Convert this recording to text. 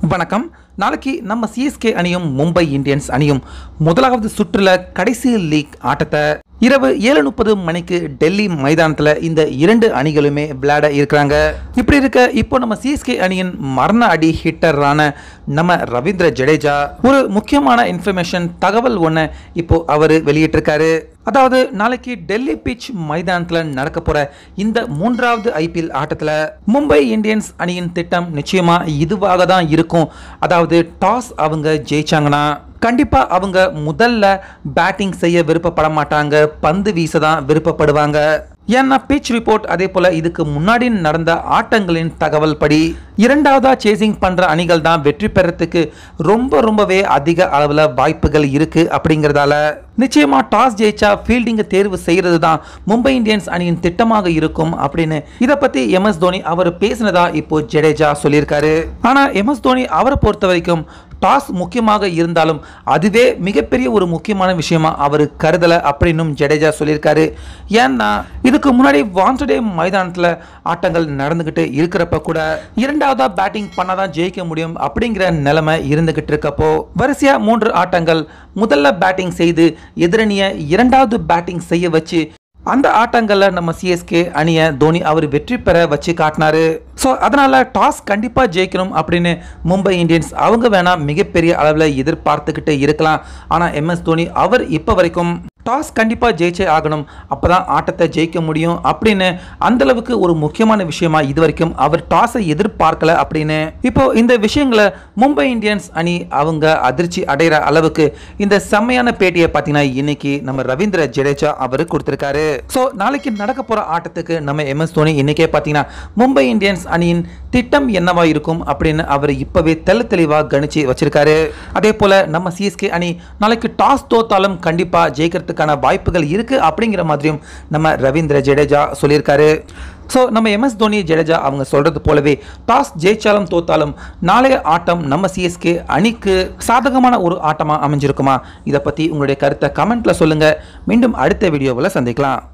வணக்கம் நாளைக்கு நம்ம சிஎஸ்கே அணியும் மும்பை இந்தியன்ஸ் அணியும் முதலாவது சுற்றுல கடைசி லீக் ஆட்டத்தை இரவு ஏழு முப்பது மணிக்கு டெல்லி மைதானத்தில் இந்த இரண்டு அணிகளுமே விளையாட இருக்கிறாங்க இப்படி இருக்க இப்போ நம்ம சிஎஸ்கே அணியின் மரண அடி ஹிட்டரான நம்ம ரவீந்திர ஜடேஜா ஒரு முக்கியமான இன்ஃபர்மேஷன் தகவல் ஒன்று இப்போ அவர் வெளியிட்டிருக்காரு அதாவது நாளைக்கு டெல்லி பிச் மைதானத்தில் நடக்க போற இந்த மூன்றாவது ஐபிஎல் ஆட்டத்தில் மும்பை இந்தியன்ஸ் அணியின் திட்டம் நிச்சயமா இதுவாக தான் இருக்கும் அதாவது டாஸ் அவங்க ஜெயிச்சாங்கன்னா கண்டிப்பா அவங்க முதல்ல பேட்டிங் செய்ய விருப்பப்பட மாட்டாங்க பந்து வீச தான் விருப்பப்படுவாங்க ஏன்னா பிச் ரிப்போர்ட் அதே போல இதுக்கு முன்னாடி நடந்த ஆட்டங்களின் தகவல் படி இரண்டாவதா சேசிங் பண்ற அணிகள் தான் வெற்றி பெறத்துக்கு ரொம்ப ரொம்பவே அதிக அளவுல வாய்ப்புகள் இருக்கு அப்படிங்கறதால நிச்சயமா டாஸ் ஜெயிச்சா ஃபீல்டிங்கை தேர்வு செய்யறது தான் மும்பை இந்தியன்ஸ் அணியின் திட்டமாக இருக்கும் அப்படின்னு இதை பத்தி எம் எஸ் தோனி அவர் பேசினதா இப்போ ஜடேஜா சொல்லியிருக்காரு ஆனா எம் எஸ் தோனி அவரை பொறுத்த வரைக்கும் டாஸ் முக்கியமாக இருந்தாலும் அதுவே மிகப்பெரிய ஒரு முக்கியமான விஷயமா அவர் கருதலை அப்படின்னும் ஜடேஜா சொல்லியிருக்காரு ஏன்னா இதுக்கு முன்னாடி வான்சடே மைதானத்தில் ஆட்டங்கள் நடந்துக்கிட்டு இருக்கிறப்ப கூட இரண்டாவதா பேட்டிங் பண்ணாதான் ஜெயிக்க முடியும் அப்படிங்கிற நிலைமை இருந்துகிட்டு இருக்கப்போ வரிசையா மூன்று ஆட்டங்கள் முதல்ல பேட்டிங் செய்து எதிரணியை இரண்டாவது பேட்டிங் செய்ய வச்சு அந்த ஆட்டங்கள்ல நம்ம சிஎஸ்கே அணியை தோனி அவர் வெற்றி பெற வச்சு காட்டினாரு ஸோ அதனால டாஸ் கண்டிப்பாக ஜெயிக்கணும் அப்படின்னு மும்பை இந்தியன்ஸ் அவங்க வேணா மிகப்பெரிய அளவில் எதிர்பார்த்துக்கிட்டு இருக்கலாம் ஆனால் எம்எஸ் தோனி அவர் இப்போ வரைக்கும் டாஸ் கண்டிப்பாக ஜெயிச்சே ஆகணும் அப்போ தான் ஆட்டத்தை ஜெயிக்க முடியும் அப்படின்னு அந்த அளவுக்கு ஒரு முக்கியமான விஷயமா இது வரைக்கும் அவர் டாஸை எதிர்பார்க்கல அப்படின்னு இப்போ இந்த விஷயங்களை மும்பை இந்தியன்ஸ் அணி அவங்க அதிர்ச்சி அடைகிற அளவுக்கு இந்த செம்மையான பேட்டியை பார்த்தீங்கன்னா இன்னைக்கு நம்ம ரவீந்திர ஜடேஜா அவர் கொடுத்துருக்காரு ஸோ நாளைக்கு நடக்க போகிற ஆட்டத்துக்கு நம்ம எம்எஸ் தோனி இன்னைக்கே பார்த்தீங்கன்னா மும்பை இந்தியன்ஸ் அணியின் திட்டம் என்னவா இருக்கும் அப்படின்னு அவர் இப்பவே தெள்ள தெளிவாக கணிச்சு வச்சிருக்காரு அதே போல நம்ம சிஎஸ்கே அணி நாளைக்கு டாஸ் தோத்தாலும் கண்டிப்பா ஜெயிக்கிறதுக்கான வாய்ப்புகள் இருக்கு அப்படிங்கிற மாதிரியும் நம்ம ரவீந்திர ஜடேஜா சொல்லியிருக்காரு ஸோ நம்ம எம்எஸ் தோனி ஜடேஜா அவங்க சொல்றது போலவே டாஸ் ஜெயிச்சாலும் தோத்தாலும் நாளைய ஆட்டம் நம்ம சிஎஸ்கே அணிக்கு சாதகமான ஒரு ஆட்டமாக அமைஞ்சிருக்குமா இதை பற்றி உங்களுடைய கருத்தை கமெண்ட்ல சொல்லுங்க மீண்டும் அடுத்த வீடியோவில் சந்திக்கலாம்